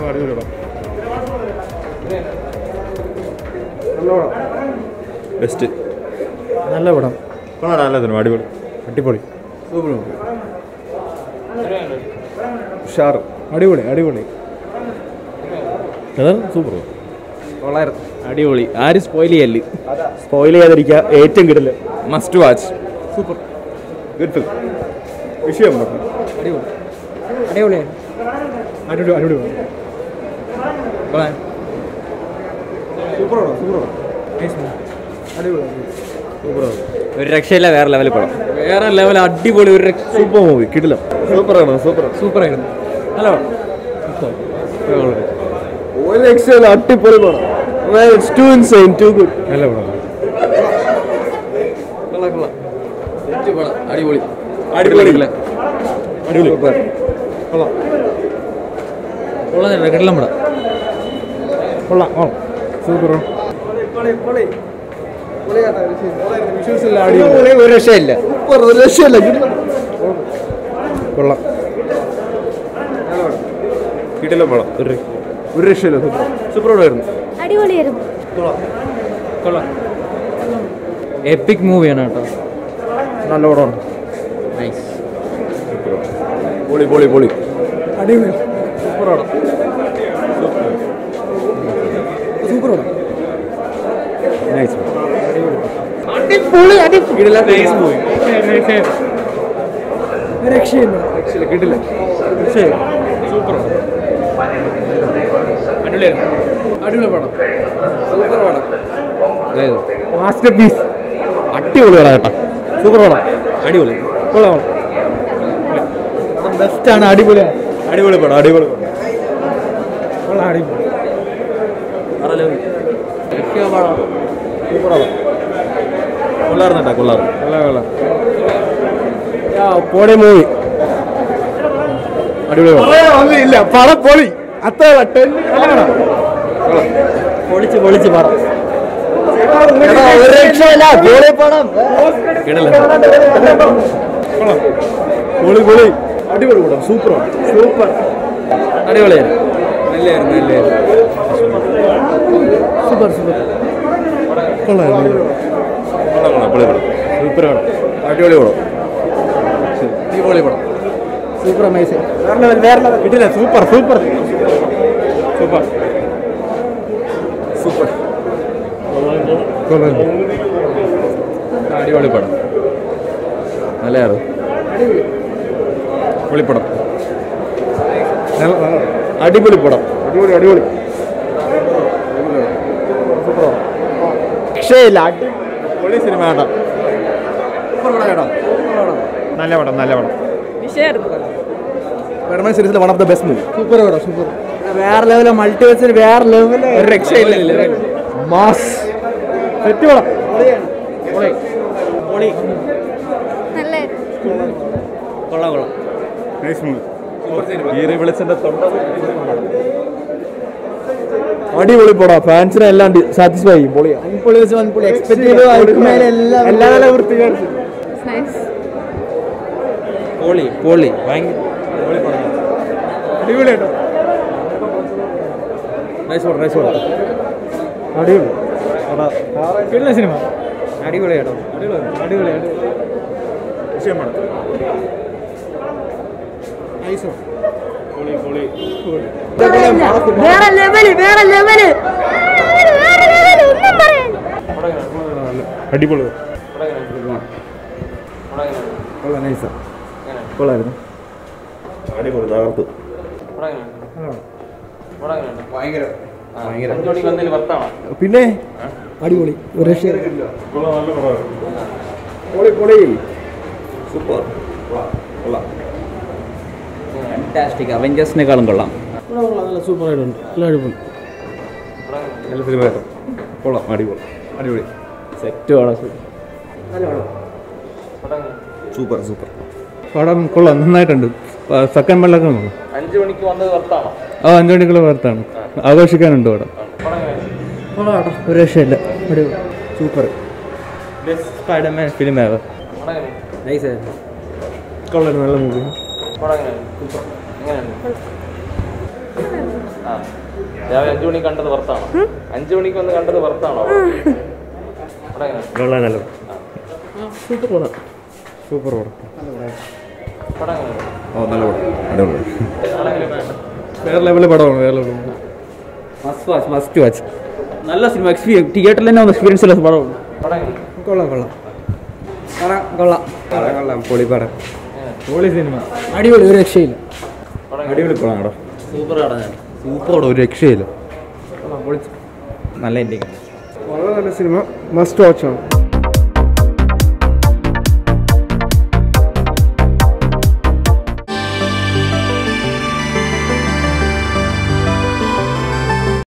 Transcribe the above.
അടിപൊളി പടം ബെസ്റ്റ് നല്ല പടം കൊള്ളാം നല്ല സിനിമ അടിപൊളി അടിപൊളി സൂപ്പർ ഉഷാർ അടിപൊളി അടിപൊളി അതാണ് സൂപ്പർ കൊള്ളായിരുന്നു അടിപൊളി ആരും സ്പോയിൽ ചെയ്യല് സ്പോയിൽ ചെയ്യാതിരിക്കുക ഏറ്റവും കിടില് must watch super good film വിഷയം അടിപൊളി അടിപൊളിയാണ് അടിപൊളി അടിപൊളി സൂപ്പറാണോ സൂപ്പറാണോ അടിപൊളി സൂപ്പറാണ് ഒരു രക്ഷയില്ല വേറെ ലെവലിൽ പടം വേറെ ലെവൽ അടിപൊളി ഒരു രക്ഷ സൂപ്പർ മൂവി കിടില സൂപ്പറാണ് സൂപ്പർ സൂപ്പറായിരുന്നു നല്ല ഒരു രക്ഷയില്ല അടിപൊളി പടം it's too insane too good നല്ല പടം അടിപൊളി അടിപൊളി അടിപൊളി കൊള്ളാം കിടലം പടം കൊള്ളാം ഓ സൂപ്പർ ഒരു രക്ഷയില്ല ഒരു രക്ഷയില്ല കൊള്ളാം കിട്ടില്ല പടം ഒരു ഒരു രക്ഷയില്ല സൂപ്പർ സൂപ്പർ പടമായിരുന്നു അടിപൊളിയായിരുന്നു കൊള്ളാം എപ്പിക് മൂവിയാണ് കേട്ടോ നല്ല പടമാണ് നൈസ് പൊളി പൊളി പൊളി അടിപൊളി സൂപ്പർ പടം സൂപ്പർ പടം നൈസ് രക്ഷയില്ല കിട്ടില്ല അടിപൊളി പടം സൂപ്പർ പടം മാസ്റ്റർ പീസ് അടിപൊളി പടം കേട്ടോ സൂപ്പർ പടം അടിപൊളി കൊള്ളാം ബെസ്റ്റാണ് അടിപൊളിയാണ് അടിപൊളി പടം അടിപൊളി പടം കൊള്ളാം അടിപൊളി കൊള്ളാറുണ്ട് കേട്ടോ കൊള്ളാറ് കൊള്ളാം കൊള്ളാം പോളി മൂവി അടിപൊളി പടം ഇല്ല പടം പൊളി അത്ര പൊളിച്ച് പൊളിച്ച് പടം പൊളി പൊളി അടിപൊളി പടം സൂപ്പറാണ് സൂപ്പർ അടിപൊളിയായിരുന്നു നല്ലായിരുന്നു നല്ലായിരുന്നു സൂപ്പർ സൂപ്പർ കൊള്ളാം കൊള്ളാം കൊള്ളാം പൊളി പടം സൂപ്പറാണ് അടിപൊളി പടം അടിപൊളി പടം സൂപ്പർ അമേസിംഗ് വേറെ ലെവൽ വേറെ ലെവൽ കിട്ടില്ല സൂപ്പർ സൂപ്പർ സൂപ്പർ സൂപ്പർ അടിപൊളി പടം നല്ലതായിരുന്നു പൊളിപ്പടം അടിപൊളി പടം അടിപൊളി അടിപൊളി രക്ഷയില്ല പൊളി സിനിമ കേട്ടോ നല്ല പടം നല്ല പടം സ്പൈഡർമാൻ സീരീസിലെ one of the best movie super പടം സൂപ്പർ വേറെ ലെവല് മൾട്ടിവേഴ്സിന് വേറെ ലെവല് ഒരു രക്ഷയില്ല മാസ് സെറ്റ് പടം നല്ലായിരുന്നു കൊള്ളാം കൊള്ളാം നൈസ് മൂവി ഈറി വിളിച്ചെന്റെ തൊണ്ട അടിപൊളി പടം ഫാൻസിനെ എല്ലാം സാറ്റിസ്ഫൈ ചെയ്യും പൊളിയാ അൺപൊളി വെച്ച് അൺപൊളി എക്സ്പെക്ട് ചെയ്ത് എല്ലാ നല്ല വൃത്തികേട് നൈസ് പോളി പോളി ഭയങ്കര അടിപൊളിയാട്ടോ നൈസ് പടം നൈസ് പടം അടിപൊളി കിട്ടുന്ന സിനിമ അടിപൊളിയാട്ടോ അടിപൊളി അടിപൊളി വിഷയമാണ് വേറെ ലെവല് വേറെ ലെവല് വേറെ ലെവല് ഒന്നും പറയാൻ അടിപൊളി കൊള്ളാം നൈസാ കൊള്ളായിരുന്നു അടിപൊളി തകർത്തു പിന്നെ അടിപൊളി ഒരു രക്ഷയില്ല. പൊളി പൊളി സൂപ്പർ ഫാന്റാസ്റ്റിക് അവഞ്ചേഴ്സിനേക്കാളും കൊള്ളാം നല്ല സൂപ്പർ ആയിട്ടുണ്ട് നല്ല അടിപൊളി നല്ല സിനിമ കേട്ടോ കൊള്ളാം അടിപൊളി അടിപൊളി സെറ്റ് പടം സൂപ്പർ സൂപ്പർ പടം കൊള്ളാം നന്നായിട്ടുണ്ട് സെക്കൻഡ് മല്ലൊക്കെ നോക്കും അഞ്ചു മണിക്ക് വന്നത് വർത്താണ് ആ അഞ്ചു മണിക്കുള്ള വാർത്താണ് ആഘോഷിക്കാനുണ്ട് പടം ഒരു രക്ഷയില്ല അടിപൊളി സൂപ്പർ സ്പൈഡർമാൻ ഫിലിം ആവാം നൈസ് കൊള്ളാം നല്ല മൂവി ആ രാവിലെ അഞ്ചു മണിക്ക് കണ്ടത് വറുത്താണോ അഞ്ചു മണിക്ക് വന്ന് കണ്ടത് വറുത്താണോ പടം എങ്ങനെ? സൂപ്പർ പടം സൂപ്പർ പടം പടം എങ്ങനെ? ഓ നല്ല പടം അടിപൊളി പടം എങ്ങനെ? വേറെ ലെവലിൽ പടമാണ് വേറെ ലെവലിൽ മസ്റ്റ് വാച്ച് മസ്റ്റ് വാച്ച് നല്ല സിനിമ എക്സ്പീരിയൻസ് തിയേറ്ററിൽ തന്നെ ഒന്ന് എക്സ്പീരിയൻസ് ഉള്ള പടമാണ് പടം എങ്ങനെ? കൊള്ളാം കൊള്ളാം പടം കൊള്ളാം കൊള്ളാം പൊളി പടം പൊളി സിനിമ അടിപൊളി ഒരു രക്ഷയില്ല അടിപൊളി പടം കേട്ടോ സൂപ്പർ പടം ഞാൻ സൂപ്പർ പടം ഒരു രക്ഷയില്ല നല്ല എൻഡിങ് വളരെ നല്ല സിനിമ മസ്റ്റ് വാച്ച് ആണ്